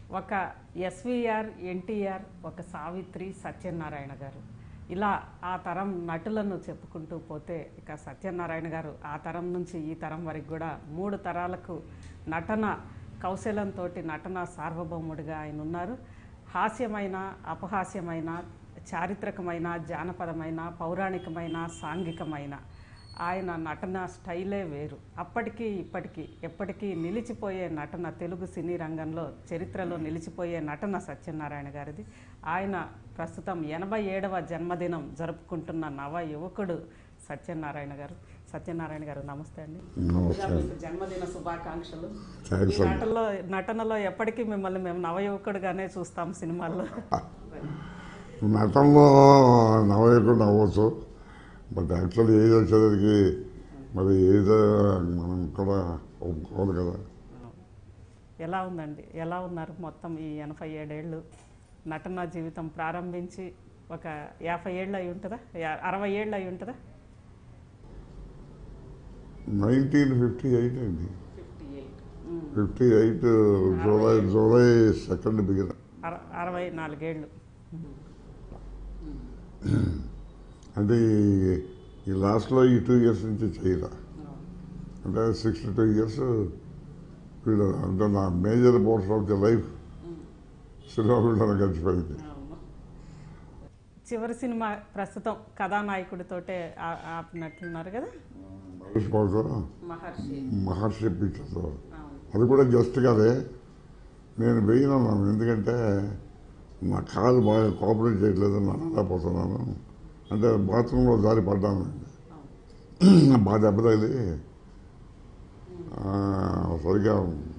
ఒక ఎస్విఆర్ ఎన్టీఆర్ ఒక సావిత్రి సత్యనారాయణ గారు ఇలా ఆ తరం నటులను చెప్పుకుంటూ పోతే ఇక సత్యనారాయణ గారు ఆ తరం నుంచి ఈ తరం వరకు కూడా మూడు తరాలకు నటన కౌశలంతో నటన సార్వభౌముడిగా ఆయన ఉన్నారు హాస్యమైన అపహాస్యమైన చారిత్రకమైన జానపదమైన పౌరాణికమైన సాంఘికమైన ఆయన నటన స్టైలే వేరు అప్పటికి ఇప్పటికీ ఎప్పటికీ నిలిచిపోయే నటన తెలుగు సినీ రంగంలో చరిత్రలో నిలిచిపోయే నటన సత్యనారాయణ గారిది ఆయన ప్రస్తుతం ఎనభై ఏడవ జన్మదినం జరుపుకుంటున్న నవ యువకుడు సత్యనారాయణ గారు సత్యనారాయణ గారు నమస్తే అండి నమస్తే మీకు జన్మదిన శుభాకాంక్షలు థ్యాంక్స్ ఈ నటనలో నటనలో ఎప్పటికీ మిమ్మల్ని మేము నవయువకుడుగానే చూస్తాం సినిమాల్లో నటనలో నవయుకుడు అవ్వచ్చు బట్ యాక్చువల్లీ ఏజ్ వచ్చేసరికి మరి ఏజ్ మనం కూడా ఒప్పుకోవాలి కదా ఎలా ఉందండి ఎలా ఉన్నారు మొత్తం ఈ ఎనభై ఏడేళ్ళు నటన జీవితం ప్రారంభించి ఒక యాభై ఏళ్ళు అయి ఉంటుందా యా- అరవై ఏళ్ళు అయి ఉంటుందా నైన్టీన్ ఫిఫ్టీ ఎయిట్ అండి fifty eight fifty eight July July second బిగిన అరవై నాలుగేళ్ళు అంటే ఈ- ఈ లాస్ట్లో ఈ టూ ఇయర్స్ నుంచి చేయరా అంటే సిక్స్టీ టూ ఇయర్స్ వీళ్ళు అంటే నా major portion of the life cinema ఫీల్డ్లో గడిచిపోయింది అవును. చివరి సినిమా ప్రస్తుతం కథానాయకుడితోటే ఆ- ఆపినట్లున్నారు కదా మహేష్ బాబుతో మహర్షి మహర్షి పిక్చర్తో అవును. అది కూడా జస్ట్ కాదే నేను వెయ్యనున్నాను ఎందుకంటే నా కాలు బాగా కోఆపరేట్ చేయట్లేదు నడలేకపోతున్నాను అంటే బాత్రూంలో జారి పడ్డాను అవును. బాగా దెబ్బ తగిలి ఆ, సరిగా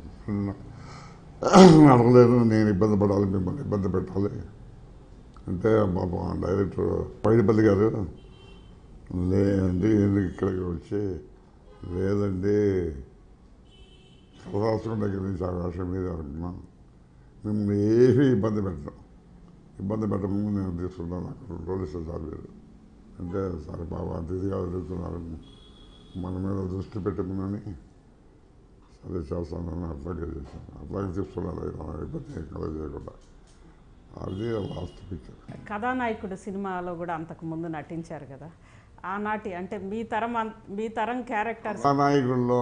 నడవలేదు నేను ఇబ్బంది పడాలి మిమ్మల్ని ఇబ్బంది పెట్టాలి అంటే పాప డైరెక్టర్ పైడిపల్లి గారు లేదండి ఎందుకు ఇక్కడికి వచ్చి లేదండి కలరాసుకుని దగ్గర నుంచి ఆ వేషం మీద అనుకున్నాను మిమ్మల్ని ఏమీ ఇబ్బంది పెట్టడం ఇబ్బంది పెట్టము నేను తీసుకున్నాను అక్కడ పోలీసులు సార్ మీరు అంటే సరే బాబా అతిథిగా అడుగుతున్నారు మన మీద దృష్టి పెట్టుకున్నాని సరే చేస్తానని అట్లాగే చేశాను అట్లాగే తీసుకున్నాను ఇబ్బంది కలగ చేయకుండా అది లాస్ట్ పిక్చర్ కథానాయకుడు సినిమాలో కూడా అంతకు ముందు నటించారు కదా ఆనాటి అంటే మీ తరం అం- మీ తరం క్యారెక్టర్స్ కథానాయకుల్లో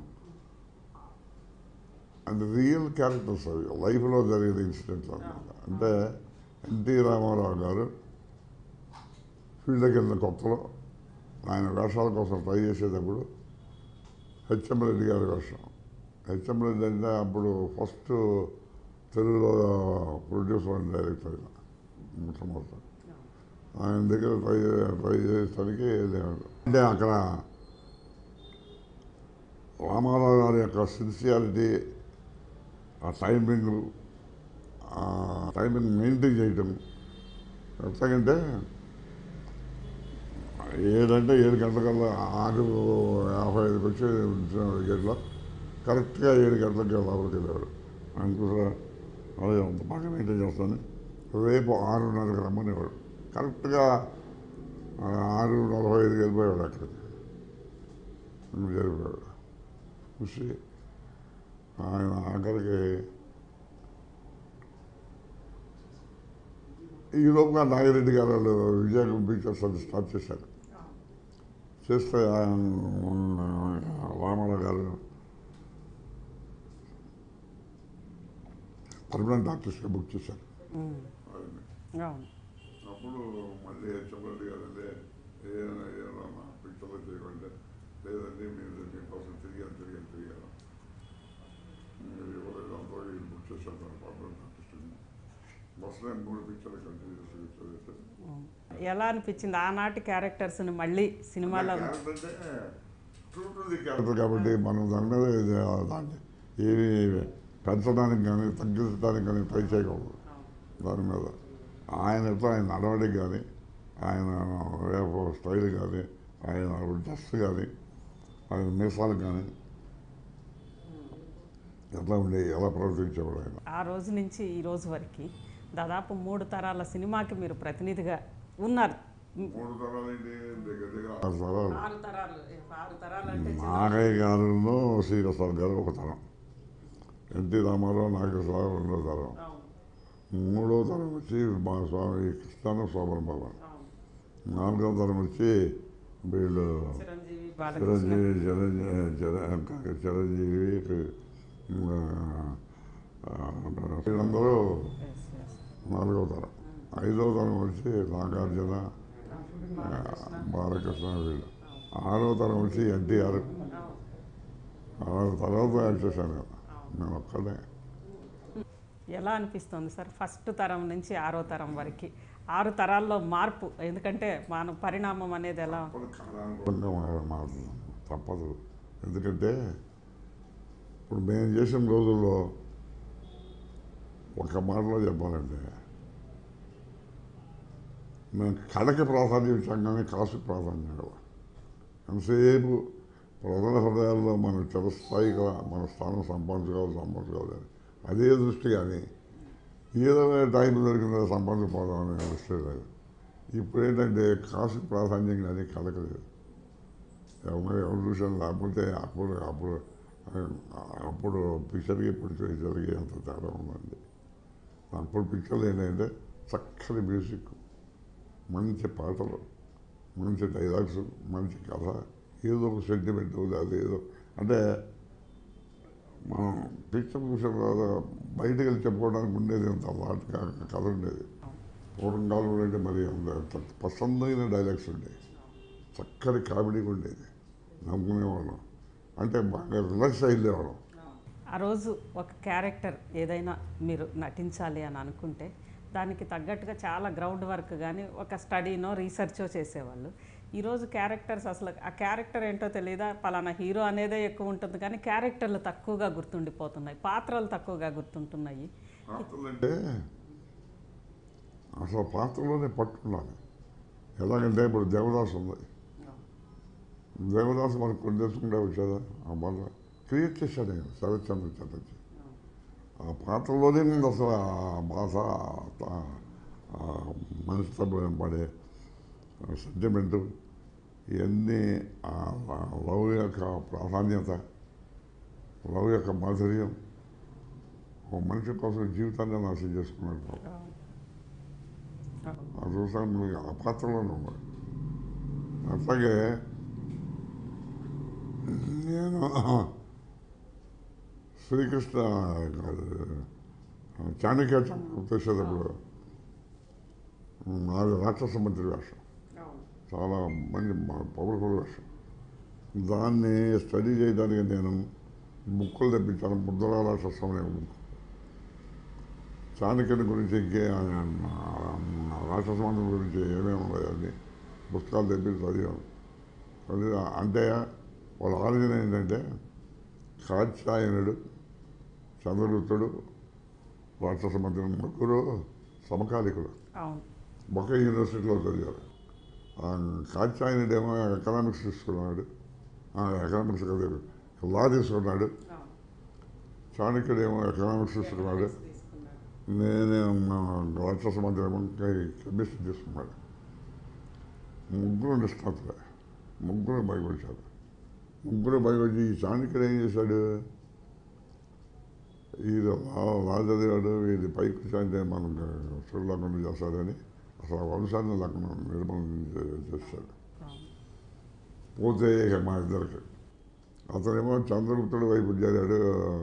అంటే రియల్ క్యారెక్టర్స్ అవి లైఫ్లో జరిగిన ఇన్సిడెంట్లు అన్నమాట అంటే ఎన్టీ రామారావు గారు ఫీల్డ్కి వెళ్ళిన కొత్తలో ఆయన వేషాల కోసం ట్రై చేసేటప్పుడు హెచ్ఎం రెడ్డి గారి వేషం హెచ్ఎం రెడ్డి అంటే అప్పుడు ఫస్ట్ తెలుగులో ప్రొడ్యూసర్ అండ్ డైరెక్టర్ ఆయన మొట్టమొదటి ఆయన దగ్గర ట్రై ట్రై చేసేసరికి వెళ్ళాడు. అంటే అక్కడ రామారావు గారి యొక్క సిన్సియారిటీ ఆ టైమింగ్ ఆ టైమింగ్ మెయింటైన్ చేయటం ఎట్లాగంటే ఏడంటే ఏడు గంటలకల్లా ఆరు యాభై ఐదుకి వచ్చి గేట్లో కరెక్ట్గా ఏడు గంటలకి లోపలికి వెళ్ళాడు ఆయన కూడా అదే అంత బాగా మెయింటైన్ చేస్తాను రేపు ఆరున్నరకు రమ్మనేవాడు కరెక్ట్గా ఆ ఆరు నలభై ఐదుకి వెళ్ళిపోయాడు అక్కడికి జరిగిపోయాడు చూసి ఆయన ఆఖరికి ఈ లోపుగా నాగిరెడ్డి గారు వాళ్ళు విజయనగరం పిక్చర్స్ అది స్టార్ట్ చేశారు చేస్తే ఆయన రామారావు గారు పర్మనెంట్ ఆర్టిస్ట్గా బుక్ చేశారు అవును అప్పుడు మళ్ళీ చెప్పండి కదండి ఏదైనా ఏదైనా పిక్చర్లో చేయకండి లేదండి మీరు మీకోసం తిరిగాను తిరిగాను తిరిగాను మీరు ఇవ్వలేదు అంతా వీళ్ళు బుక్ చేశారు తన పర్మనెంట్ ఆర్టిస్ట్ని బస్సులో మూడు పిక్చర్లు కంటిన్యూ చేశారు ఎలా అనిపించింది ఆనాటి క్యారెక్టర్స్ని మళ్ళీ సినిమాలో క్యారెక్టర్ కాబట్టి మనం దాని మీద ఇది దాన్ని ఏమి పెంచడానికి కానీ తగ్గించడానికి కానీ ట్రై చేయకూడదు దాని మీద ఆయన ఎట్లా ఆయన నడవడికి కానీ ఆయన రేపు స్టైల్ కానీ ఆయన డ్రెస్ కానీ ఆయన మీసాలు కానీ ఎట్లా ఉండే ఎలా ప్రవర్తించేవాడు ఆయన ఆ రోజు నుంచి ఈ రోజు వరకు దాదాపు మూడు తరాల సినిమాకి మీరు ప్రతినిధిగా ఉన్నారు మూడు తరాలు ఏంటి దగ్గర దగ్గర ఆరు తరాలు ఆరు తరాలు ఆరు తరాలు అంటే నాగయ్య గారును శ్రీప్రసాద్ గారు ఒక తరం ఎన్టీ రామారావు నాగేశ్వరరావు రెండో తరం మూడో తరం వచ్చి మా స్వామి కృష్ణాన శోభన బాబా నాలుగో తరం వచ్చి వీళ్ళు చిరంజీవి బాలకృష్ణ చిరంజీవి చిరంజీవి చిర- చిరంజీవి ఆ, ఆ, వీళ్ళందరూ Yes, yes. నాలుగో తరం ఐదో తరం వచ్చి నాగార్జున ఆ, బాలకృష్ణ వీళ్ళు ఆరో తరం వచ్చి ఎన్టీఆర్ ఆరు తర్వాత యాక్ట్ చేశాను నేను. నేను ఒక్కడే ఎలా అనిపిస్తుంది సార్ ఫస్ట్ తరం నుంచి ఆరో తరం వరకు ఆరు తరాల్లో మార్పు ఎందుకంటే మన పరిణామం అనేది ఎలా అనుకూలంగా మార- మారుతుంది తప్పదు ఎందుకంటే ఇప్పుడు మేము చేసిన రోజుల్లో ఒక మాటలో చెప్పాలంటే మేము కళకి ప్రాధాన్యం ఇచ్చాం కానీ కాసుకు ప్రాధాన్యం ఇవ్వాలి ఎంతసేపు ప్రజల హృదయాల్లో మనం చిరస్థాయిగా మన స్థానం సంపాదించుకోవాలి సంపాదించుకోవాలి అదే దృష్టి కానీ ఏదో టైం దొరికిందో సంపాదించుకోవాలని దృష్టి లేదు ఇప్పుడు ఏంటంటే కాసుకు ప్రాధాన్యం కానీ కళకు లేదు ఎవరు ఎవరు చూసాను లేకపోతే అప్పుడు అప్పుడు అప్పుడు పిక్చర్కి ఇప్పుడు పిక్చర్కి అంత తేడా ఉందండి అప్పుడు పిక్చర్లు ఏంటంటే చక్కని మ్యూజిక్ మంచి పాటలు మంచి డైలాగ్స్ మంచి కథ ఏదో ఒక సెంటిమెంట్ అది ఏదో అంటే మనం పిక్చర్ చూసిన తర్వాత బయటకు వెళ్ళి చెప్పుకోవడానికి ఉండేది అంత అలాంటి కా- కథ ఉండేది పూర్వకాలంలో అంటే మరి అంత పసందైన డైలాగ్స్ ఉండేవి చక్కని కామెడీ ఉండేది నవ్వుకునేవాళ్ళం అంటే బాగా రిలాక్స్ అయ్యేవాళ్ళం ఆ రోజు ఒక క్యారెక్టర్ ఏదైనా మీరు నటించాలి అని అనుకుంటే దానికి తగ్గట్టుగా చాలా గ్రౌండ్ వర్క్ కానీ ఒక స్టడీనో రీసెర్చో చేసేవాళ్ళు ఈరోజు క్యారెక్టర్స్ అసలు ఆ క్యారెక్టర్ ఏంటో తెలియదా పలానా హీరో అనేదే ఎక్కువ ఉంటుంది కానీ క్యారెక్టర్లు తక్కువగా గుర్తుండిపోతున్నాయి పాత్రలు తక్కువగా గుర్తుంటున్నాయి పాత్రలు అంటే అసలు పాత్రలోనే పట్టు ఉండాలి ఎలాగంటే ఇప్పుడు దేవదాసు ఉంది దేవదాసు మనకు కొన్ని తెలుసుకుంటే వచ్చేదా ఆ బాధ క్రియేట్ చేశాడు నేను శరత్చంద్ర చటర్జీ ఆ పాత్రలోనే ఉంది అసలు ఆ భాష ఆ- ఆ మనసుతో పడే సెంటిమెంటు ఇవన్నీ ఆ లవ్ యొక్క ప్రాధాన్యత లవ్ యొక్క మాధుర్యం ఒక మనిషి కోసం జీవితాన్ని నాశనం చేసుకున్నాడు పాపం. ఆ చూసాను మీకు ఆ పాత్రలోనే ఉన్నాడు అట్లాగే నేను శ్రీకృష్ణ చాణక్య చేసేటప్పుడు నాది రాక్షస మంత్రి వేషం చాలా మంచి పవర్ఫుల్ వేషం దాన్ని స్టడీ చేయడానికి నేను బుక్కులు తెప్పించాను ముద్ర రాక్షసం అనే బుక్ చాణక్యుని గురించి ఇంకే రాక్షస మంత్రి గురించి ఏమేమి ఉన్నాయని పుస్తకాలు తెప్పించి చదివాను అది అంటే వాళ్ళ ఆలోచన ఏంటంటే కాత్యాయనుడు చంద్రగుప్తుడు రాక్షస మంత్రి ముగ్గురు సమకాలికులు అవును ఒకే యూనివర్సిటీలో చదివారు ఆ కాత్యాయనుడేమో ఎకనామిక్స్ తీసుకున్నాడు ఆ, ఎకనామిక్స్ కదా లా తీసుకున్నాడు చాణక్యుడేమో ఎకనామిక్స్ తీసుకున్నాడు నేనేమో రాక్షస మంత్రేమో కెమిస్ట్రీ తీసుకున్నాడు ముగ్గురు నిష్ణాతులే ముగ్గురు బయటకొచ్చారు ముగ్గురు బయటకొచ్చి ఈ చాణక్యుడు ఏం చేశాడు ఇది లా- లా చదివాడు ఇది పైకి వచ్చాయంటే మనం చూడలేకుండా చేస్తాడని అసలు ఆ వంశాన్ని లేకుండా నిర్మాణం చే- చేశాడు పోతే ఇక మా ఇద్దరికి అతనేమో చంద్రగుప్తుడు వైపు చేరాడు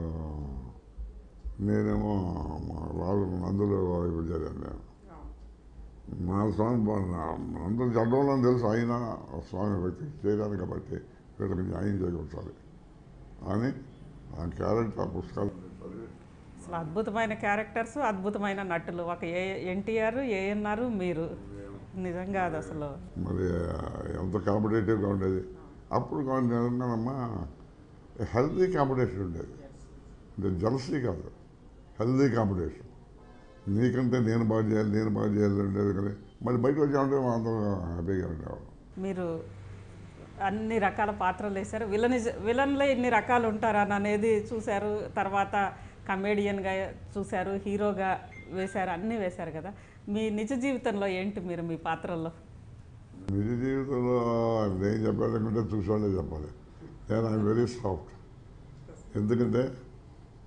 నేనేమో మా రాజు నందుల వైపు చేరాను నేను మా స్వామి అందరూ చదవాలని తెలుసు అయినా ఆ స్వామి వ్యక్తి చేరాను కాబట్టి వీళ్ళకి న్యాయం చేకూర్చాలి అని ఆ క్యారెక్టర్ ఆ పుస్తకాలు చదివి అసలు అద్భుతమైన క్యారెక్టర్స్ అద్భుతమైన నటులు ఒక ఏ ఎన్టీఆర్ ఏఎన్ఆర్ మీరు నిజంగా అది అసలు మరి ఎంత కాంపిటేటివ్గా ఉండేది అప్పుడు నిజంగానమ్మా హెల్తీ కాంపిటీషన్ ఉండేది అంటే జలసీ కాదు హెల్తీ కాంపిటీషన్ నీకంటే నేను బాగా చేయాలి నేను బాగా చేయాలి ఉండేది కానీ మరి బయట వచ్చామంటే అందరూ హ్యాపీగా ఉండేవాళ్ళం మీరు అన్ని రకాల పాత్రలు వేశారు విలన్ విలన్లో ఇన్ని రకాలు ఉంటారని అనేది చూశారు తర్వాత కమేడియన్గా చూశారు హీరోగా వేశారు అన్నీ వేశారు కదా మీ నిజ జీవితంలో ఏంటి మీరు మీ పాత్రల్లో నిజ జీవితంలో నేను చెప్పాలనుకుంటే చూసుకోండి చెప్పాలి నేను ఐ వెరీ సాఫ్ట్ ఎందుకంటే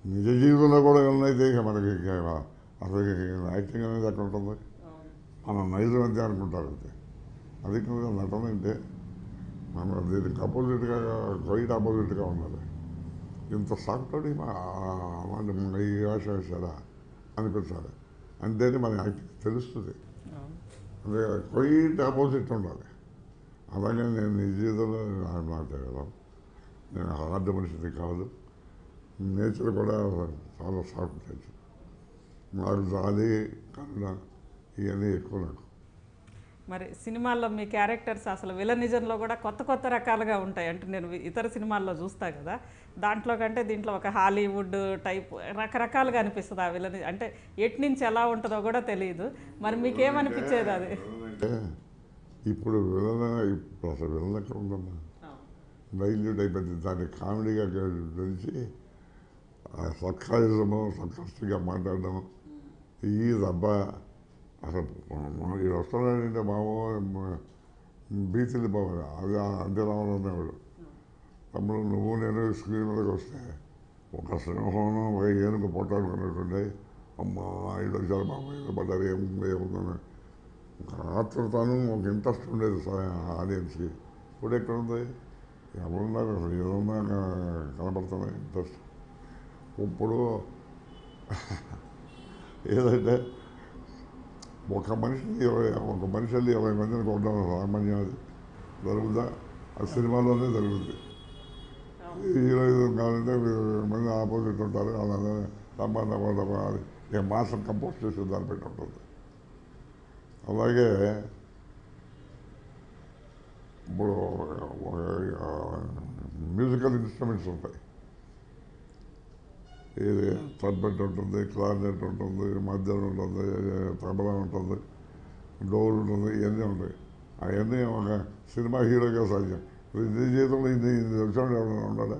నిజ జీవితంలో కూడా ఉన్నైతే ఇక మనకి ఇక అసలు యాక్టింగ్ అనేది ఎక్కడ ఉంటుంది మన నైజం అంతే అనుకుంటారు అంతే అధికంగా నటన అంటే మన దీనికి అపోజిట్గా క్వైట్ ఆపోజిట్గా ఉన్నది ఇంత సాగుతాడు అలాంటి మన ఈ భాష వేశారా అనిపించాలి అంతేనే మన యాక్టింగ్ తెలుస్తుంది అదే క్వైట్ ఆపోజిట్ ఉండాలి అలాగే నేను నిజ జీవితంలో నాకు మాట్లాడగలం నేను హార్డ్ మనిషిని కాదు నేచర్ కూడా చాలా సాఫ్ట్ నేచర్ నాకు జాలి కరుణ ఇవన్నీ ఎక్కువ నాకు మరి సినిమాల్లో మీ క్యారెక్టర్స్ అసలు విలనిజంలో కూడా కొత్త కొత్త రకాలుగా ఉంటాయి అంటే నేను ఇతర సినిమాల్లో చూస్తా కదా దాంట్లో కంటే దీంట్లో ఒక హాలీవుడ్ టైప్ రకరకాలుగా అనిపిస్తుంది ఆ విలని అంటే ఎటు నుంచి ఎలా ఉంటుందో కూడా తెలియదు మరి మీకేమనిపించేది అది అంటే ఇప్పుడు విలన ఇప్పుడు అసలు విలన ఎక్కడ ఉందమ్మా డైల్యూట్ అయిపోయింది దాన్ని కామెడీగా తెలిసి సర్కారిజము సర్కాస్టిక్గా మాట్లాడడం ఈ దబ్బా అసలు మన- ఈ వస్తున్నాడంటే బాబు బీచ్లు పోవాలి అది అంతే రావాలి అనేవాడు తమ్ముడు నువ్వు నేను స్క్రీన్ మీదకి వస్తే ఒక సింహం ఒక ఏనుగు పొట్టాడుకున్నట్టుండే అమ్మ ఐదు వచ్చారు బాబు ఐదు పడ్డారు ఏం ఏముందని ఒక ఆతృతను ఒక ఇంట్రెస్ట్ ఉండేది ఆడియన్స్కి ఇప్పుడు ఎక్కడ ఉంది ఎవరున్నారు అసలు ఏదన్నా కనపడుతున్నాయి ఇంట్రెస్ట్ ఇప్పుడు ఏదంటే ఒక మనిషిని ఇరవై ఒక మనిషి వెళ్ళి ఇరవై మందిని కొట్టడం సామాన్యం అది జరుగుతుందా ఆ సినిమాలోనే జరుగుతుంది హీరోయిజం కావాలంటే ఇరవై మంది ఆపోజిట్ ఉంటారు వాళ్ళందరూ సంబంధం అది ఇక మాసం కంపోజ్ చేసి దాన్ని పెట్టి ఉంటుంది అలాగే ఇప్పుడు మ్యూజికల్ ఇన్స్ట్రుమెంట్స్ ఉంటాయి ఇది ట్రంపెట్ ఉంటుంది క్లారినెట్ ఉంటుంది మధ్యలో ఉంటుంది తబలా ఉంటుంది డోర్ ఉంటుంది ఇవన్నీ ఉంటాయి అవన్నీ ఒక సినిమా హీరోగా సాధ్యం ఇది జీవితంలో ఇది ఇది వచ్చాడు ఎవరైనా ఉన్నాడా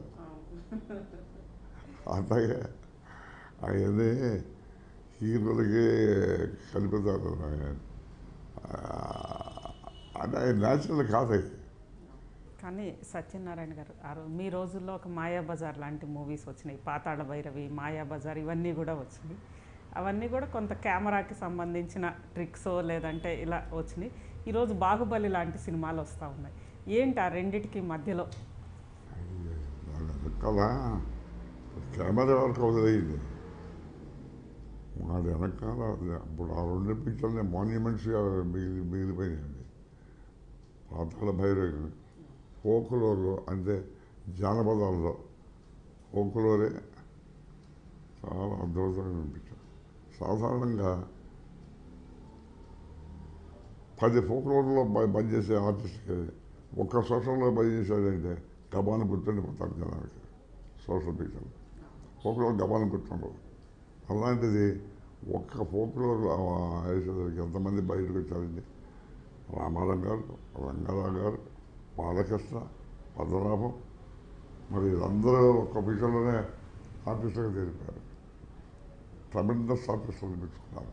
అట్లాగే అవన్నీ హీరోలకి కల్పితారు అంటే న్యాచురల్ కాదు అవి కానీ సత్యనారాయణ గారు ఆ రో- మీ రోజుల్లో ఒక మాయాబజార్ లాంటి మూవీస్ వచ్చినాయి పాతాళ భైరవి మాయాబజార్ ఇవన్నీ కూడా వచ్చినాయి అవన్నీ కూడా కొంత కెమెరాకి సంబంధించిన ట్రిక్స్ లేదంటే ఇలా వచ్చినాయి ఈరోజు బాహుబలి లాంటి సినిమాలు వస్తూ ఉన్నాయి ఏంటి ఆ రెండిటికి మధ్యలో కదా కెమెరా వరకు వదిలేయింది వాడి వెనకాల ఇప్పుడు ఆ రెండు పిక్చర్లు మాన్యుమెంట్స్గా మిగిలి మిగిలిపోయినాయండి పాతాళ భైరవి ఫోకులోరు అంటే జానపదాల్లో ఫోకులోరే చాలా అద్భుతంగా అనిపించారు సాధారణంగా పది ఫోక్లోర్లో పనిచేసే ఆర్టిస్ట్కి ఒక్క సోషల్లో పనిచేసాడంటే గబాన్ని గుర్తుండిపోతారు జనానికి సోషల్ పిక్చర్ ఫోక్లోర్ గబాన్ని గుర్తుండదు అలాంటిది ఒక్క ఫోక్లోర్ వేసేసరికి ఎంతమంది బయటకు వచ్చారండి రామారావు గారు రంగారావు గారు బాలకృష్ణ పద్మనాభం మరి వీళ్ళందరూ ఒక్క పిక్చర్లోనే ఆర్టిస్టుగా తెలిపారు ట్రమెండస్ ఆర్టిస్టులు అనిపించుకున్నారు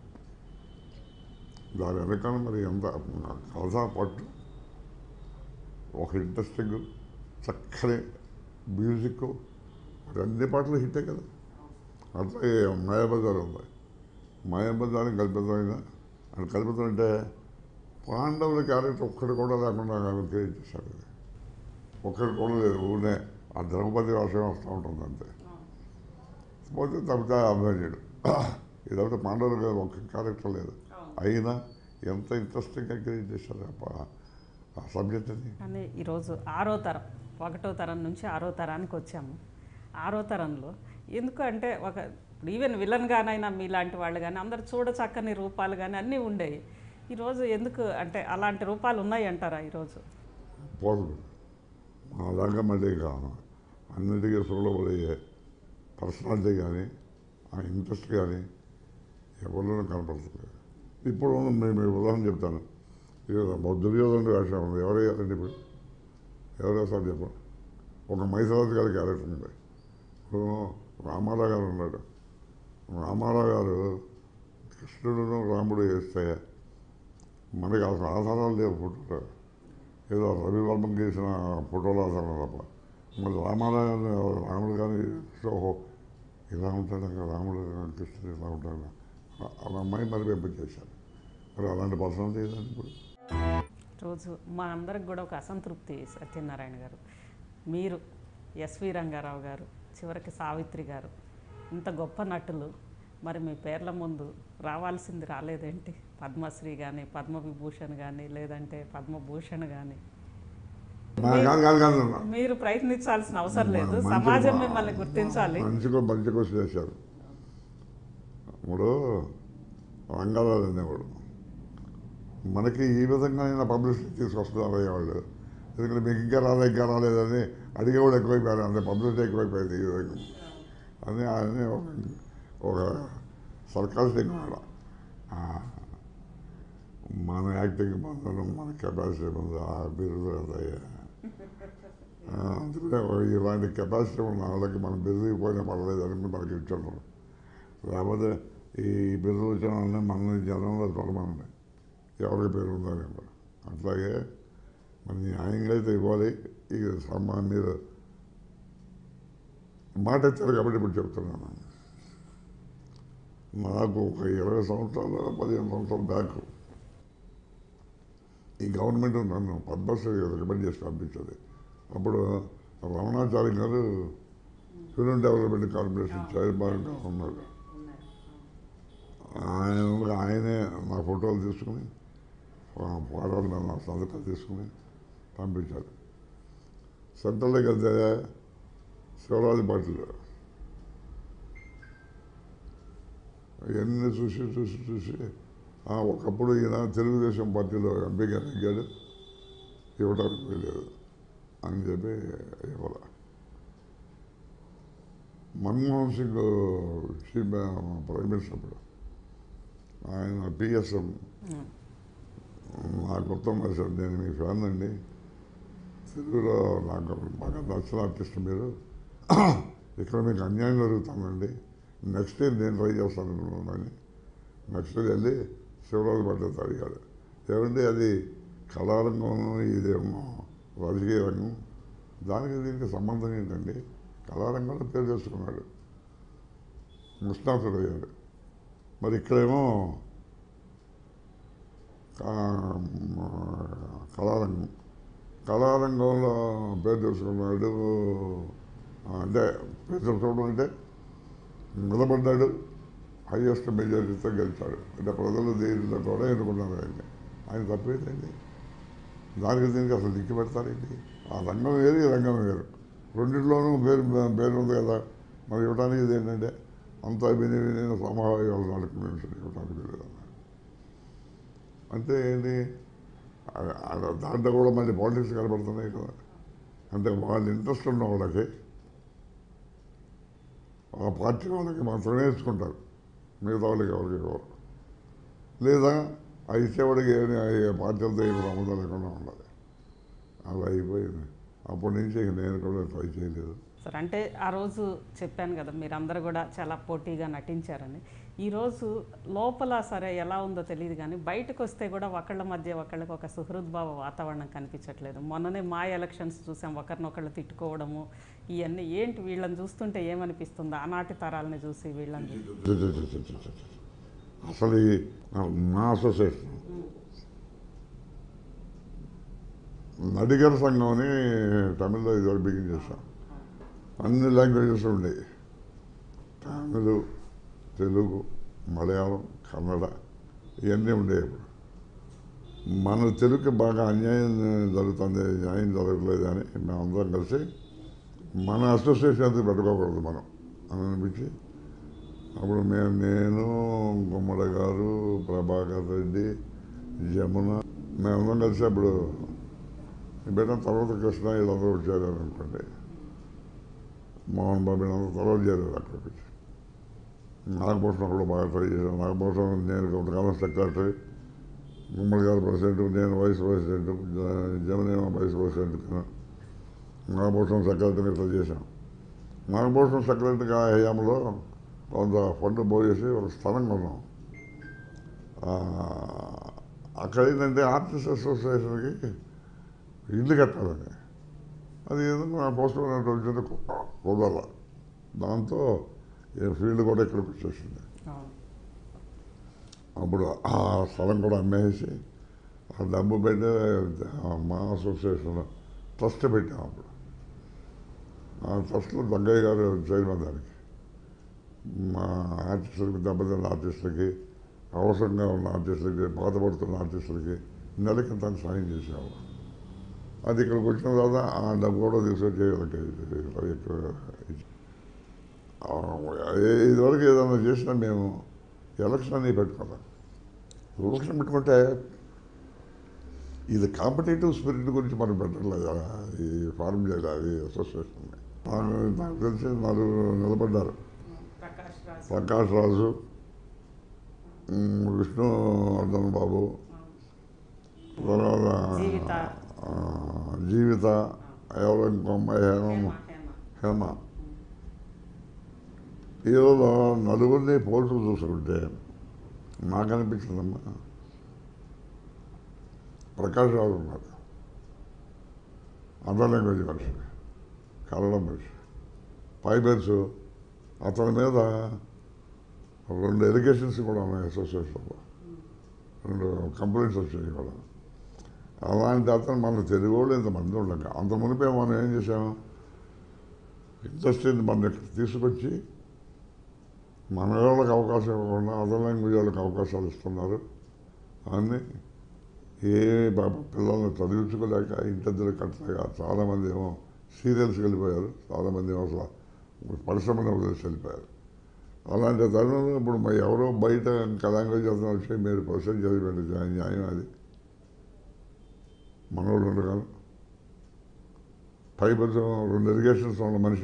దాని వెనకాల మరి ఎంత కథా పట్టు ఒక ఇంట్రెస్టింగ్ చక్కని మ్యూజిక్ మరి అన్ని పాటలు హిట్టే కదా అట్లాగే మాయాబజార్ ఉంది మాయాబజార్ కల్పితమైన అది కల్పితం అంటే పాండవుల క్యారెక్టర్ ఒక్కటి కూడా లేకుండా క్రియేట్ చేశారు అది ఒక్కటి కూడా లేదు ఊనే ఆ ద్రౌపది విషయం వస్తూ ఉంటుంది అంతే పోతే తప్పితే అభిమన్యుడు ఇదొకటి పాండవులు ఒక్క క్యారెక్టర్ లేదు అయినా ఎంత ఇంట్రెస్టింగ్గా క్రియేట్ చేశారు ఆ పా- ఆ సబ్జెక్ట్ని కానీ ఈరోజు ఆరో తరం ఒకటో తరం నుంచి ఆరో తరానికి వచ్చాము ఆరో తరంలో ఎందుకు అంటే ఒక ఇప్పుడు ఈవెన్ విలన్గానైనా మీలాంటి వాళ్ళు కానీ అందరు చూడ చక్కని రూపాలు కానీ అన్నీ ఉండేవి ఈరోజు ఎందుకు అంటే అలాంటి రూపాలు ఉన్నాయి అంటారా ఈరోజు పోదు మా దాకా మళ్ళీ ఇక అన్నిటికీ చూడబోయే పర్సనాలిటీ కానీ ఆ ఇంట్రెస్ట్ కానీ ఎవరిలోనూ కనపడుతుంది ఇప్పుడు మేము ఉదాహరణ చెప్తాను ఇక దుర్యోధనుడు వేషం ఉంది ఎవరు వేయాలండి ఇప్పుడు ఎవరు వేస్తారు చెప్పు ఒక మైసరాజు గారి క్యారెక్టర్ ఉంది ఇప్పుడు రామారావు గారు ఉన్నాడు రామారావు గారు కృష్ణుడును రాముడు వేస్తే మనకి అసలు ఆధారాలు లేవు ఫోటోలు ఏదో రవివర్మం గీసిన ఫోటోలు ఆధారం తప్ప మరి రామారావు గారిని రాముడు కానీ ఓహో ఇలా ఉంటాడు అక్కడ రాముడు కృష్ణుడు ఇలా ఉంటాడు అలా- అలా అమ్మాయి మరి పెంపించేశారు మరి అలాంటి పర్సనాలిటీ ఏదండి ఇప్పుడు రోజు మా అందరికి కూడా ఒక అసంతృప్తి సత్యనారాయణ గారు మీరు ఎస్వి రంగారావు గారు చివరికి సావిత్రి గారు ఇంత గొప్ప నటులు మరి మీ పేర్ల ముందు రావాల్సింది రాలేదేంటి పద్మశ్రీ కానీ పద్మవిభూషణ్ కానీ లేదంటే పద్మభూషణ్ కానీ నా కాదు కాదు కాదు మీరు ప్రయత్నించాల్సిన అవసరం లేదు మంచి- సమాజం మిమ్మల్ని గుర్తించాలి మంచిగా మంచి క్వశ్చన్ చేశారు ఇప్పుడు రంగారావు అనేవాడు మనకి ఈ విధంగా అయినా పబ్లిసిటీ తీసుకొస్తున్నారు అయ్యేవాళ్ళు ఎందుకంటే మీకు ఇంకా రాలే ఇంకా రాలేదని అడిగేవాడు ఎక్కువైపోయారు అంటే పబ్లిసిటీ ఎక్కువైపోయింది ఈ విధంగా అని ఆయన ఒక ఒక సర్కాస్టింగ్ మాట ఆ, మన యాక్టింగ్ మన మన కెపాసిటీ ఉంది ఆ బిరుదు అదయ్యా ఆ, అందుకనే ఇలాంటి కెపాసిటీ ఉన్న వాళ్ళకి మనం బెదిరిపోయినా పర్లేదు అని మనకి ఇచ్చుంటారు లేకపోతే ఈ బిరుదు వచ్చిన వాళ్ళని మన జనంలో చూడమనండి ఎవరికి పేరు ఉందని అట్లాగే మన న్యాయంగా అయితే ఇవ్వాలి ఇక సమ్మా మీరు మాట ఎత్తారు కాబట్టి ఇప్పుడు చెప్తున్నాను నాకు ఒక ఇరవై సంవత్సరాలు పదిహేను సంవత్సరాల బ్యాక్ ఈ గవర్నమెంట్ నన్ను పద్మశ్రీ రికమెండ్ చేసి పంపించింది అప్పుడు రమణాచారి గారు ఫిలిం డెవలప్మెంట్ కార్పొరేషన్ చైర్మన్గా ఉన్నాడు ఆయన ఆయనే నా ఫోటోలు తీసుకుని ఫోటోల మీద నా సంతకాలు తీసుకుని పంపించారు సెంట్రల్కి వెళ్తే శివరాజు పాటిల్ ఇవన్నీ చూసి చూసి చూసి ఆ, ఒకప్పుడు ఈయన తెలుగుదేశం పార్టీలో ఎంపీగా నెగ్గాడు ఇవ్వడానికి వెళ్ళలేదు అని చెప్పి ఇవ్వాల Manmohan Singh chief prime minister అప్పుడు ఆయన పిఎస్ఎం నాకు ఉత్తమ సార్ నేను మీ ఫ్యాన్ అండి తెలుగులో నాకు బాగా నచ్చిన ఆర్టిస్ట్ మీరు ఇక్కడ మీకు అన్యాయం జరుగుతుందండి నెక్స్ట్ ఇయర్ నేను ట్రై చేస్తాను అని నెక్స్ట్ ఇయర్ వెళ్ళి శివరాజు పడ్డది అడిగాడు ఏమండి అది కళారంగం ఇదేమో రాజకీయ రంగం దానికి దీనికి సంబంధం ఏంటండి కళారంగంలో పేరు చేసుకున్నాడు ముస్తాఫుడు అయ్యాడు మరి ఇక్కడేమో కా- కళారంగం కళారంగంలో పేరు తెలుసుకున్నాడు అంటే పేరు తెలుసుకోవడం అంటే నిలబడ్డాడు హైయెస్ట్ మెజారిటీతో గెలిచాడు అంటే ప్రజలు దీనిలో కూడా ఎన్నుకున్నారు ఆయన్ని ఆయన తప్పేంటండి దానికి దీనికి అసలు దిక్కు పెడతారేంటి ఆ రంగం వేరు ఈ రంగం వేరు రెండింటిలోనూ పేరు పేరు ఉంది కదా మరి ఇవ్వడానికి ఇది ఏంటంటే అంతా విని విని సమావేశాలు నడుపుకుని ఇవ్వడానికి లేదు అంటే ఏంటి ఆ- ఆ దాంట్లో కూడా మళ్ళీ పాలిటిక్స్ కనబడుతున్నాయి కదా అంటే వాళ్ళ ఇంట్రెస్ట్ ఉన్న వాళ్ళకి ఆ పార్టీ వాళ్ళకి మాత్రమే ఇచ్చుకుంటారు మిగతా వాళ్ళకి ఎవరికి ఇవ్వరు లేదా ఆ ఇచ్చేవాడికి ఏమి ఆ పార్టీలతో ఏమి సంబంధం లేకుండా ఉండాలి అలా అయిపోయింది అప్పటి నుంచి ఇక నేను కూడా ట్రై చేయలేదు సార్ అంటే ఆ రోజు చెప్పాను కదా మీరందరూ కూడా చాలా పోటీగా నటించారని ఈరోజు లోపల సరే ఎలా ఉందో తెలియదు కానీ బయటకు వస్తే కూడా ఒకళ్ళ మధ్య ఒకళ్ళకి ఒక సుహృద్భావ వాతావరణం కనిపించట్లేదు మొన్ననే మా ఎలక్షన్స్ చూసాం ఒకరినొకళ్ళు తిట్టుకోవడము ఇవన్నీ ఏంటి వీళ్ళని చూస్తుంటే ఏమనిపిస్తుంది ఆనాటి తరాలని చూసి వీళ్ళని చూసి. చు, చు, చు, చు, చు, చు, చు. అసలు ఈ మా అసోసియేషన్ నడిగర్ సంఘం అని తమిళ్లో ఇదివరకు బిగిన్ చేశాం అన్ని లాంగ్వేజెస్ ఉండేవి తమిళ్ తెలుగు మలయాళం కన్నడ ఇవన్నీ ఉండేవి ఇప్పుడు మన తెలుగుకి బాగా అన్యాయం జరుగుతుంది న్యాయం జరగట్లేదు అని మేమందరం కలిసి మన అసోసియేషన్ ఎందుకు పెట్టుకోకూడదు మనం అని అనిపించి అప్పుడు మేము నేను గుమ్మడి గారు ప్రభాకర్ రెడ్డి జమున మేమందరం కలిసి అప్పుడు బిడ్డ తర్వాత కృష్ణ వీళ్ళందరూ వచ్చారు అనుకోండి మోహన్ బాబు వీళ్ళందరూ తర్వాత చేరారు అక్కడికి నాగభూషణం కూడా బాగా ట్రై చేశాను నాగభూషణం నేను కొంతకాలం సెక్రటరీ గుమ్మడి గారు ప్రెసిడెంట్ నేను వైస్ ప్రెసిడెంట్ జమునేమో వైస్ ప్రెసిడెంట్ కింద నాగభూషణం సెక్రటరీ ఇట్లా చేశాం నాగభూషణం సెక్రటరీగా హయాంలో కొంత ఫండ్ పోయేసి ఒక స్థలం కొన్నాం ఆ, అక్కడ ఏంటంటే ఆర్టిస్ట్ అసోసియేషన్కి ఇల్లు కట్టాలని అది ఎందుకు నా పోస్ట్ వచ్చింది కుదర దాంతో ఈ ఫీల్డ్ కూడా ఇక్కడికి వచ్చేసింది అవును అప్పుడు ఆ స్థలం కూడా అమ్మేసి ఆ డబ్బు పెట్టి ఆ మా అసోసియేషన్ ట్రస్ట్ పెట్టాం అప్పుడు ఆ ట్రస్ట్లో దగ్గయ్య గారు చైర్మన్ దానికి మా ఆర్టిస్టులకి దెబ్బతిన్న ఆర్టిస్టులకి అవసరంగా ఉన్న ఆర్టిస్టులకి బాధపడుతున్న ఆర్టిస్టులకి నెలకి ఇంత సాయం చేసేవాళ్ళం అది ఇక్కడికి వచ్చిన తర్వాత ఆ డబ్బు కూడా తీసుకొచ్చి వీళ్ళకి ఇక్కడ ఇచ్చి- ఆ, ఏ- ఇదివరకు ఏదైనా చేసినా మేము ఎలక్షన్ అని పెట్టుకోవాలి ఎలక్షన్ పెట్టుకుంటే ఇది కాంపిటేటివ్ స్పిరిట్ గురించి మనం పెట్టట్లేదు ఈ ఫార్మ్ చేయాలి అది అసోసియేషన్ నాకు తెలిసి నలుగురు నిలబడ్డారు ప్రకాష్ రాజ్ ప్రకాష్ రాజు ఉమ్, విష్ణు వర్ధన్ బాబు తర్వాత జీవిత ఆ, జీవిత ఎవరో ఇంకో అమ్మాయి హేమ హేమ, హేమ. హేమ ఈరోజు నలుగురిని పోల్చుకు చూసుకుంటే నాకు అనిపించిందమ్మా ప్రకాష్ రావు ఉన్నాడు అదర్ లాంగ్వేజ్ మనిషి కన్నడ మనిషి ఫైబర్స్ అతని మీద రెండు ఎలిగేషన్స్ కూడా ఉన్నాయి అసోసియేషన్లో రెండు కంప్లైంట్స్ వచ్చాయి కూడా అలాంటి అతను మన తెలుగు వాళ్ళు ఇంతమంది ఉండక అంత మునిపే మనం ఏం చేసాము ఇండస్ట్రీని మన ఇక్కడ తీసుకొచ్చి మన వాళ్ళకి అవకాశం ఇవ్వకుండా అదర్ లాంగ్వేజ్ వాళ్ళకి అవకాశాలు ఇస్తున్నారు అని ఏ పాప పిల్లల్ని చదివించుకోలేక ఇంటద్దరు కట్టలేక చాలామంది ఏమో సీరియల్స్కి వెళ్ళిపోయారు చాలామంది ఏమో అసలు పరిశ్రమలో వదిలేసి వెళ్ళిపోయారు అలాంటి తరుణంలో ఇప్పుడు మరి ఎవరో బయట ఇంకా లాంగ్వేజ్ అతను వచ్చి మీరు ప్రొసెస్ చదివండి న్యాయం అది మనోళ్ళు ఉండగాను ఫైబర్స్ రెండు ఇరిగేషన్స్ ఉన్న మనిషి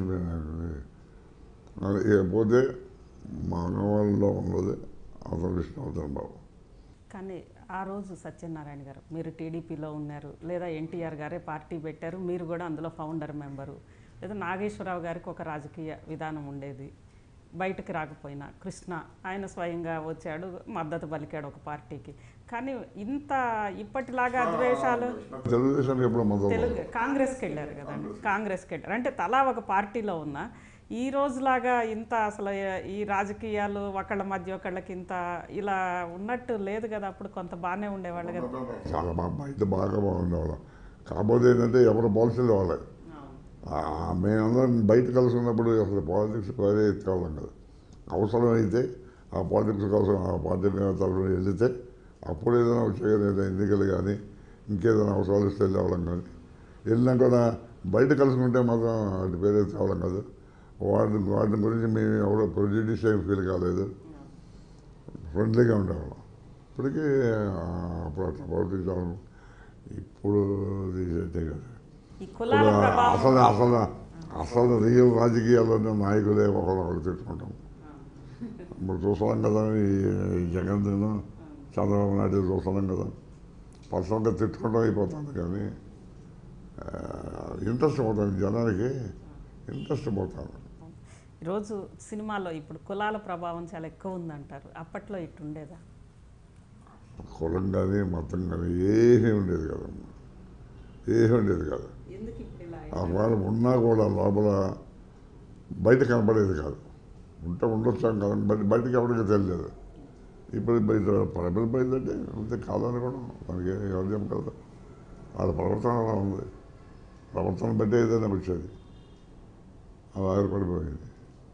పోతే మగవాళ్ళలో ఉన్నది అతను విష్ణువర్ధన్ బాబు కానీ ఆ రోజు సత్యనారాయణ గారు మీరు టీడీపీలో ఉన్నారు లేదా ఎన్టీఆర్ గారే పార్టీ పెట్టారు మీరు కూడా అందులో ఫౌండర్ మెంబరు లేదా నాగేశ్వరరావు గారికి ఒక రాజకీయ విధానం ఉండేది బయటకు రాకపోయినా కృష్ణ ఆయన స్వయంగా వచ్చాడు మద్దతు పలికాడు ఒక పార్టీకి కానీ ఇంత ఇప్పటిలాగా ద్వేషాలు తెలుగుదేశానికి ఎప్పుడు మొదలు తెలుగు కాంగ్రెస్కి వెళ్ళారు కదండి కాంగ్రెస్కి వెళ్ళారు అంటే తలా ఒక పార్టీలో ఉన్న ఈ రోజులాగా ఇంత అసలు ఈ రాజకీయాలు ఒకళ్ళ మధ్య ఒకళ్ళకి ఇంత ఇలా ఉన్నట్టు లేదు కదా అప్పుడు కొంత బాగానే ఉండేవాళ్ళు కదా చాలా బాగా బయట బాగా బాగుండేవాళ్ళం కాకపోతే ఏంటంటే ఎవరు పాలసీలు వాళ్ళే ఆ, మేమందరం బయట కలిసి ఉన్నప్పుడు అసలు పాలిటిక్స్ వేరే ఎత్తుకోవాలం కదా అవసరమైతే ఆ పాలిటిక్స్ కోసం ఆ పార్టీ తరఫున వెళితే అప్పుడు ఏదైనా వచ్చే ఏదైనా ఎన్నికలు కానీ ఇంకేదైనా అవసరాలు ఇస్తే వెళ్ళేవాళ్ళం కానీ వెళ్ళినా కూడా బయట కలుసుకుంటే మాత్రం అటు పేరు ఎత్తుకోవాలం కాదు వాటి వాటి గురించి మేము ఎవరో ప్రొడ్యూస్ ఏం ఫీల్ కాలేదు ఫ్రెండ్లీగా ఉండేవాళ్ళం ఇప్పటికీ ఆ, అప్పుడు అట్లా ప్రవర్తించాము ఇప్పుడు తీసేటే కదా ఈ కులాల ఇప్పుడు ప్రభావం అసలు అసలు అసలు రియల్ రాజకీయాల్లోనే నాయకులే ఒకరు తిట్టుకుంటాం ఇప్పుడు చూస్తున్నాం కదా ఈ జగన్ చంద్రబాబు నాయుడు చూస్తున్నాం కదా పర్సనల్గా తిట్టుకుంటాం అయిపోతుంది కానీ ఇంట్రెస్ట్ పోతుంది జనానికి ఇంట్రెస్ట్ పోతుంది ఈరోజు సినిమాలో ఇప్పుడు కులాల ప్రభావం చాలా ఎక్కువ ఉందంటారు అప్పట్లో ఇట్టుండేదా కులం కానీ మతం కానీ ఏమీ ఉండేది కదమ్మా ఏమీ ఉండేది కాదు ఎందుకు ఇప్పుడు ఇలా ఆ వాళ్ళు ఉన్నా కూడా లోపల బయట కనపడేది కాదు ఉంటే ఉండొచ్చాం కదా బయట బయటకి ఎవరికి తెలియదు ఇప్పుడు బయట ప్రజలు బయట అంటే అంతే కాదని కూడా మనకి ఎవరు చెప్పగలరు వాళ్ళ ప్రవర్తన అలా ఉంది ప్రవర్తన బట్టి ఏదైనా వచ్చేది అలా ఏర్పడిపోయింది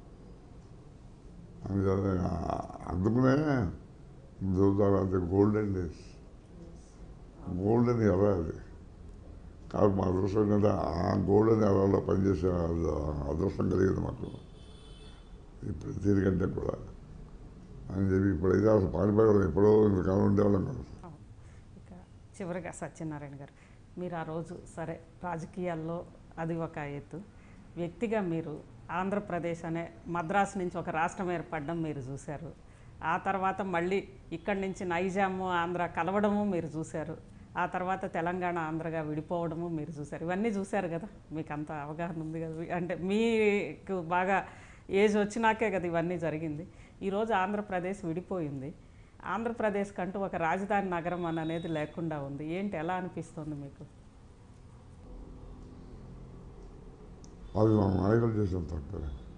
అందుకని ఆ- అందుకనే అది గోల్డెన్ డేస్ గోల్డెన్ ఎరా అది కాదు మా అదృష్టం ఏంటంటే ఆ గోల్డెన్ ఎరాలో పనిచేసే అద- అదృష్టం కలిగింది మాకు ఇప్పుడు దీనికంటే కూడా అని చెప్పి ఇప్పుడైతే అసలు పారిపోయాం ఎప్పుడో ఇంతకాలం ఉండేవాళ్ళం కాదు అవును. ఇక చివరిగా సత్యనారాయణ గారు మీరు ఆ రోజు సరే రాజకీయాల్లో అది ఒక ఎత్తు వ్యక్తిగా మీరు ఆంధ్రప్రదేశ్ అనే మద్రాసు నుంచి ఒక రాష్ట్రం ఏర్పడడం మీరు చూశారు ఆ తర్వాత మళ్ళీ ఇక్కడి నుంచి నైజాము ఆంధ్ర కలవడము మీరు చూశారు ఆ తర్వాత తెలంగాణ ఆంధ్రగా విడిపోవడము మీరు చూశారు ఇవన్నీ చూశారు కదా మీకు అంత అవగాహన ఉంది కదా అంటే మీకు బాగా ఏజ్ వచ్చినాకే కదా ఇవన్నీ జరిగింది ఈరోజు ఆంధ్రప్రదేశ్ విడిపోయింది ఆంధ్రప్రదేశ్ కంటూ ఒక రాజధాని నగరం అని అనేది లేకుండా ఉంది ఏంటి ఎలా అనిపిస్తుంది మీకు అది మా నాయకులు చేసిన తప్పే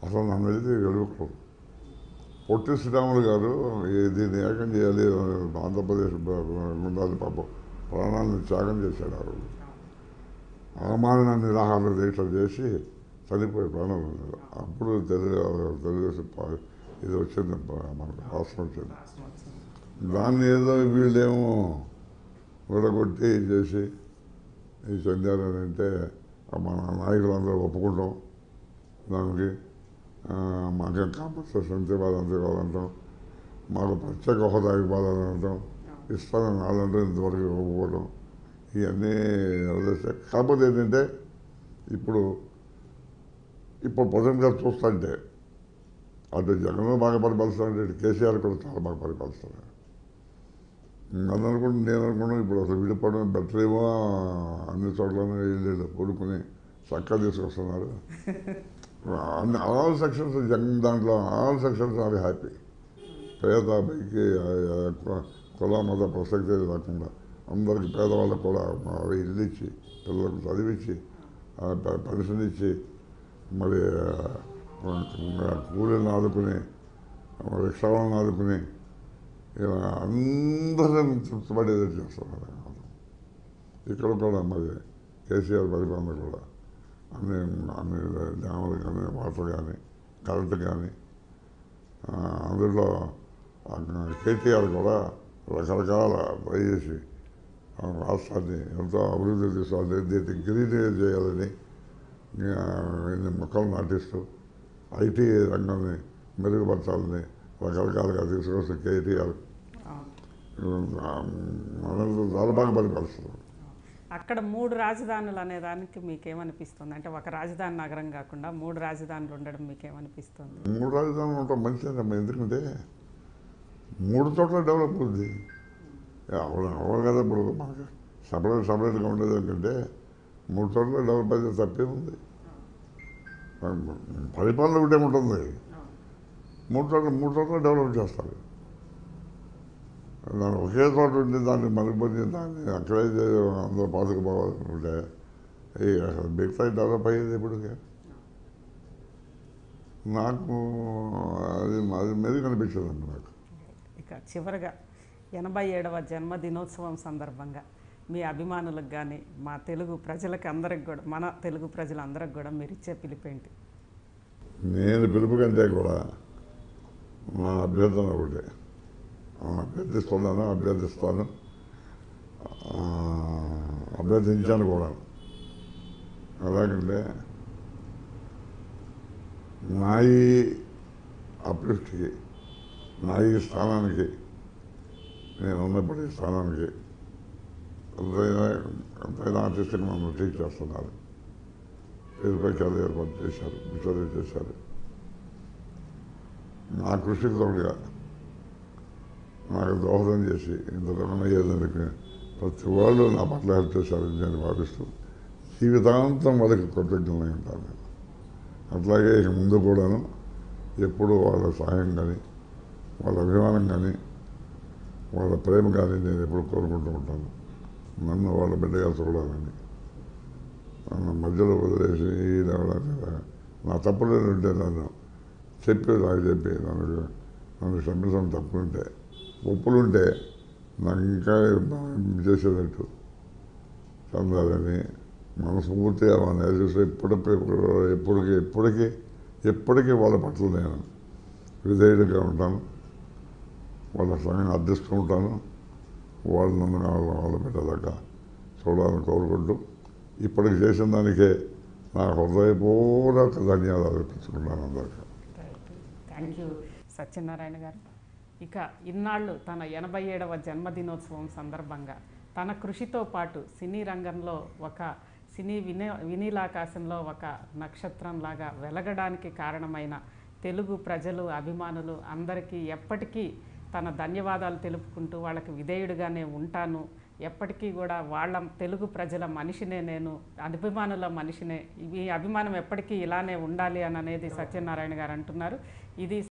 అసలు నన్ను అయితే గెలుపుకోరు పొట్టి శ్రీరాములు గారు ఈ- దీన్ని ఏకం చేయాలి ఆంధ్రప్రదేశ్ ఉండాలి పాపం ప్రాణాలను త్యాగం చేశాడు ఆ రోజు అవమాన నిరాహార దీక్ష చేసి చనిపోయి ప్రాణం వదిలాడు. అప్పుడు తెలుగు తెలుగుదేశం పా- ఇది వచ్చింది మనకు రాష్ట్రం వచ్చింది దాన్ని ఏదో వీళ్ళేమో విడగొట్టి చేసి ఈ చెందారని అంటే మన నాయకులందరూ ఒప్పుకుంటాం దానికి ఆ, మాకేం కాంపన్సేషన్ ఇవ్వాలి అంతే ఇవ్వాలంటాం మాకు ప్రత్యేక హోదా ఇవ్వాలని అంటాం ఇస్తానని వాళ్ళంటే ఇంతవరకు ఒప్పుకోవడం ఇవన్నీ వదిలేస్తే కాకపోతే ఏంటంటే ఇప్పుడు ఇప్పుడు ప్రజెంట్ గారు చూస్తుంటే అటు జగన్ బాగా పరిపాలిస్తాడు ఇటు కేసీఆర్ కూడా చాలా బాగా పరిపాలిస్తాడు నన్ను అనుకుంటే నేను అనుకున్నాను ఇప్పుడు అసలు విడిపోవడం బెటర్ ఏమో అన్ని చోట్లనే వీళ్ళు కొడుకుని చక్కగా తీసుకొస్తున్నారు అన్ని ఆల్ సెక్షన్స్ జగన్ దాంట్లో ఆల్ సెక్షన్స్ ఆర్ హ్యాపీ పేద పైకి కుల మత ప్రసక్తి లేకుండా అందరికి పేదవాళ్ళకు కూడా మా ఇల్లు ఇచ్చి పిల్లలకు చదివించి ఆ, పె- పెన్షన్ ఇచ్చి మరి ఆ, కూలీలను ఆదుకుని రిక్షాలను ఆదుకుని ఇలా అందరం తృప్తిపడేది చేస్తున్నారు ఇక్కడ కూడా మరి కేసీఆర్ పరిపాలన కూడా అన్ని అన్ని డ్యాములు కానీ వాటర్ కానీ కరెంటు కానీ ఆ, అందులో ఆ, కేటీఆర్ కూడా రకరకాల ట్రై చేసి ఆ రాష్ట్రాన్ని ఎంతో అభివృద్ధి తీసుకోవాలి దీన్ని గ్రీన్ చేయాలని ఆ, ఇన్ని మొక్కలు నాటిస్తూ ఐటీ రంగాన్ని మెరుగుపరచాలని రకరకాలుగా తీసుకొస్తే కేటీఆర్ మనల్ని చాలా బాగా పరిపాలిస్తున్నారు అక్కడ మూడు రాజధానులు అనే దానికి మీకేమనిపిస్తుంది అంటే ఒక రాజధాని నగరం కాకుండా మూడు రాజధానులు ఉండడం మీకేమనిపిస్తుంది మూడు రాజధానులు ఉంటాం మంచిదేనమ్మా ఎందుకంటే మూడు చోట్ల డెవలప్ ఉంది అవును అవును కదా ఇప్పుడు మనకి సపరేట్ సపరేట్గా ఉండేది ఏంటంటే మూడు చోట్ల డెవలప్ అయితే తప్పే ఉంది పరిపాలన ఒకటే ఉంటుంది మూడు చోట్ల మూడు చోట్ల డెవలప్ చేస్తారు దాన్ని ఒకే చోట ఉండి దాన్ని మరుగుపరిచి దాన్ని అక్కడే చే- అందరూ పాతుకుపోవాలనుకుంటే ఈ అసలు మిగతా డెవలప్ అయ్యేది ఇప్పుడు నాకు అది అది మెరుగు అనిపించదండి నాకు ఇక చివరగా ఎనభై ఏడవ జన్మదినోత్సవం సందర్భంగా మీ అభిమానులకు కానీ మా తెలుగు ప్రజలకు అందరికి కూడా మన తెలుగు ప్రజలందరికి కూడా మీరు ఇచ్చే పిలిపేంటి నేను పిలుపు కంటే కూడా నా అభ్యర్థన ఒకటే ఆ, అభ్యర్థిస్తున్నాను అభ్యర్థిస్తాను ఆ, అభ్యర్థించాను కూడా ఎలాగంటే నా ఈ అప్లిఫ్ట్కి నా ఈ స్థానానికి నేను ఉన్నప్పటి స్థానానికి ఎంతైనా ఎంతైనా ఆర్టిస్ట్కి నన్ను టీచ్ చేస్తున్నారు పేరుపైకాలు ఏర్పాటు చేశారు విచారణ చేశారు నా కృషికి తోడుగా నాకు దోహదం చేసి ఇంతకన్నా అయ్యేదానికి ప్రతి వాళ్ళు నా పట్ల హెల్ప్ చేశారని నేను భావిస్తూ జీవితాంతం వాళ్ళకి కృతజ్ఞతలై ఉంటాను నేను అట్లాగే ఇక ముందు కూడాను ఎప్పుడు వాళ్ళ సహాయం కానీ వాళ్ళ అభిమానం కానీ వాళ్ళ ప్రేమ కానీ నేను ఎప్పుడు కోరుకుంటూ ఉంటాను నన్ను వాళ్ళ బిడ్డగా చూడాలని నన్ను మధ్యలో వదిలేసి ఈ లేవడానికి నా తప్పులు ఉంటే నన్ను చెప్పి నాకు చెప్పి నన్ను నన్ను క్షమించడం తప్పులుంటే ఒప్పులుంటే నాకు ఇంకా చేసేటట్టు చెందాలని మనస్ఫూర్తిగా వాళ్ళ నేర్చేసి ఎప్పటికీ ఎప్పటికీ ఎప్పటికీ ఎప్పటికీ వాళ్ళ పట్ల నేను విధేయుడిగా ఉంటాను వాళ్ళ సమయం అర్థిస్తూ ఉంటాను వాళ్ళు నన్ను వాళ్ళ వాళ్ళ బిడ్డలాగా చూడాలని కోరుకుంటూ ఇప్పటికి చేసిన దానికే నా హృదయపూర్వక ధన్యవాదాలు అర్పించుకున్నాను అందరికీ థ్యాంక్ యూ సత్యనారాయణ గారు ఇక ఇన్నాళ్ళు తన ఎనభై ఏడవ జన్మదినోత్సవం సందర్భంగా తన కృషితో పాటు సినీ రంగంలో ఒక సినీ వినే వినీలాకాశంలో ఒక నక్షత్రంలాగా వెలగడానికి కారణమైన తెలుగు ప్రజలు అభిమానులు అందరికీ ఎప్పటికీ తన ధన్యవాదాలు తెలుపుకుంటూ వాళ్ళకి విధేయుడిగానే ఉంటాను ఎప్పటికీ కూడా వాళ్ళ తెలుగు ప్రజల మనిషినే నేను అభిమానుల మనిషినే ఈ అభిమానం ఎప్పటికీ ఇలానే ఉండాలి అని అనేది సత్యనారాయణ గారు అంటున్నారు ఇది